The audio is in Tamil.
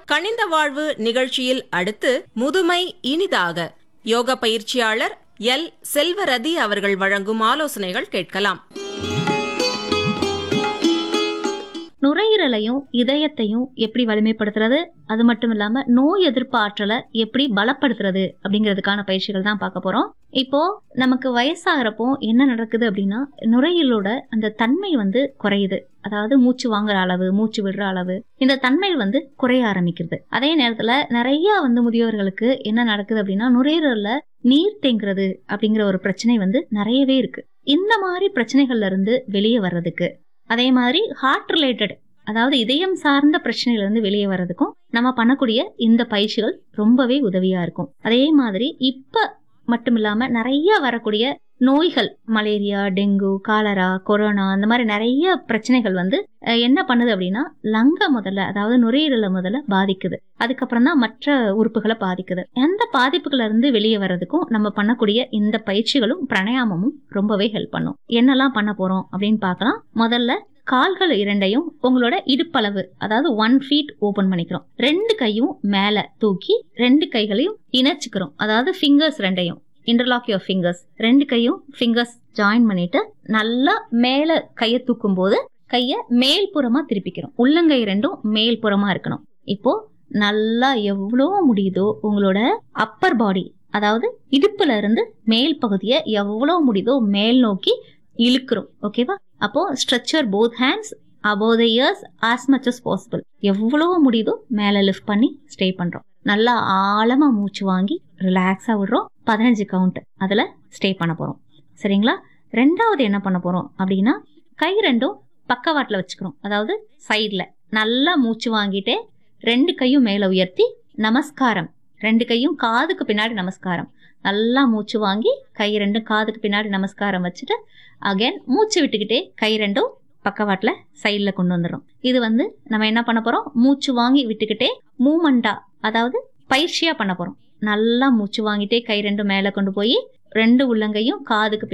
கனிந்த வாழ்வு நிகழ்ச்சியில் அடுத்து முதுமை இனிதாக யோக பயிற்சியாளர் எல் செல்வரதி அவர்கள் வழங்கும் ஆலோசனைகள் கேட்கலாம் நுரையீரலையும் இதயத்தையும் எப்படி வலிமைப்படுத்துறது அது மட்டும் இல்லாம நோய் எதிர்ப்பு ஆற்றலை எப்படி பலப்படுத்துறது அப்படிங்கிறதுக்கான பயிற்சிகள் தான் பார்க்க போறோம் இப்போ நமக்கு வயசாகிறப்போ என்ன நடக்குது அப்படின்னா நுரையீரலோட அந்த தன்மை வந்து குறையுது அதாவது மூச்சு வாங்குற அளவு மூச்சு விடுற அளவு இந்த தன்மை வந்து குறைய ஆரம்பிக்கிறது அதே நேரத்துல நிறைய வந்து முதியோர்களுக்கு என்ன நடக்குது அப்படின்னா நுரையீரல்ல நீர் தேங்குறது அப்படிங்கிற ஒரு பிரச்சனை வந்து நிறையவே இருக்கு இந்த மாதிரி பிரச்சனைகள்ல இருந்து வெளியே வர்றதுக்கு அதே மாதிரி ஹார்ட் ரிலேட்டட் அதாவது இதயம் சார்ந்த பிரச்சனையில இருந்து வெளியே வர்றதுக்கும் நம்ம பண்ணக்கூடிய இந்த பயிற்சிகள் ரொம்பவே உதவியா இருக்கும் அதே மாதிரி இப்ப மட்டும் இல்லாம நிறைய வரக்கூடிய நோய்கள் மலேரியா டெங்கு காலரா கொரோனா அந்த மாதிரி நிறைய பிரச்சனைகள் வந்து அஹ், என்ன பண்ணுது அப்படின்னா லங்க முதல்ல அதாவது நுரையீரலை முதல்ல பாதிக்குது அதுக்கப்புறம் தான் மற்ற உறுப்புகளை பாதிக்குது அந்த பாதிப்புகள்ல இருந்து வெளியே வர்றதுக்கும் நம்ம பண்ணக்கூடிய இந்த பயிற்சிகளும் பிராணாயாமமும் ரொம்பவே ஹெல்ப் பண்ணும் என்னெல்லாம் பண்ண போறோம் அப்படின்னு பார்க்கலாம் முதல்ல கால்கள் இரண்டையும் உங்களோட இடுப்பளவு அதாவது ஒன் ஃபீட் ஓபன் பண்ணிக்கிறோம் ரெண்டு கையும் மேல தூக்கி ரெண்டு கைகளையும் இணைச்சுக்கிறோம் அதாவது ஃபிங்கர்ஸ் ரெண்டையும் இன்டர்லாக் யோர் ஃபிங்கர்ஸ் ரெண்டு கையும் ஃபிங்கர்ஸ் ஜாயின் பண்ணிட்டு நல்லா மேல கையை தூக்கும் போது கையை மேல் புறமா திருப்பிக்கிறோம் உள்ளங்கை ரெண்டும் மேல் புறமா இருக்கணும் இப்போ நல்லா எவ்வளோ முடியுதோ உங்களோட அப்பர் பாடி அதாவது இடுப்புல இருந்து மேல் பகுதியை எவ்வளோ முடியுதோ மேல் நோக்கி இழுக்கிறோம் ஓகேவா அப்போ stretcher both hands above the ears as much as possible எவ்வளோ முடியுதோ மேலே லிஃப்ட் பண்ணி ஸ்டே பண்றோம் நல்லா ஆழமா மூச்சு வாங்கி ரிலாக்ஸா விடுறோம் பதினஞ்சு கவுண்ட் அதுல ஸ்டே பண்ண போறோம் சரிங்களா ரெண்டாவது என்ன பண்ண போறோம் அப்படின்னா கை ரெண்டும் பக்கவாட்டில் வச்சுக்கிறோம் அதாவது சைடில் நல்லா மூச்சு வாங்கிட்டே ரெண்டு கையும் மேலே உயர்த்தி நமஸ்காரம் ரெண்டு கையும் காதுக்கு பின்னாடி நமஸ்காரம் நல்லா மூச்சு வாங்கி கை ரெண்டும் காதுக்கு பின்னாடி நமஸ்காரம் வச்சுட்டு அகைன் மூச்சு விட்டுக்கிட்டே கை ரெண்டும் பக்கவாட்டில் சைடில் கொண்டு வந்துடும் இது வந்து நம்ம என்ன பண்ண போறோம் மூச்சு வாங்கி விட்டுக்கிட்டே மூமெண்டா அதாவது பயிற்சியா பண்ண போறோம் நல்லா மூச்சு வாங்கிட்டே கை ரெண்டும் மேலே கொண்டு போய் ரெண்டு உள்ளங்கையும் காதுக்கு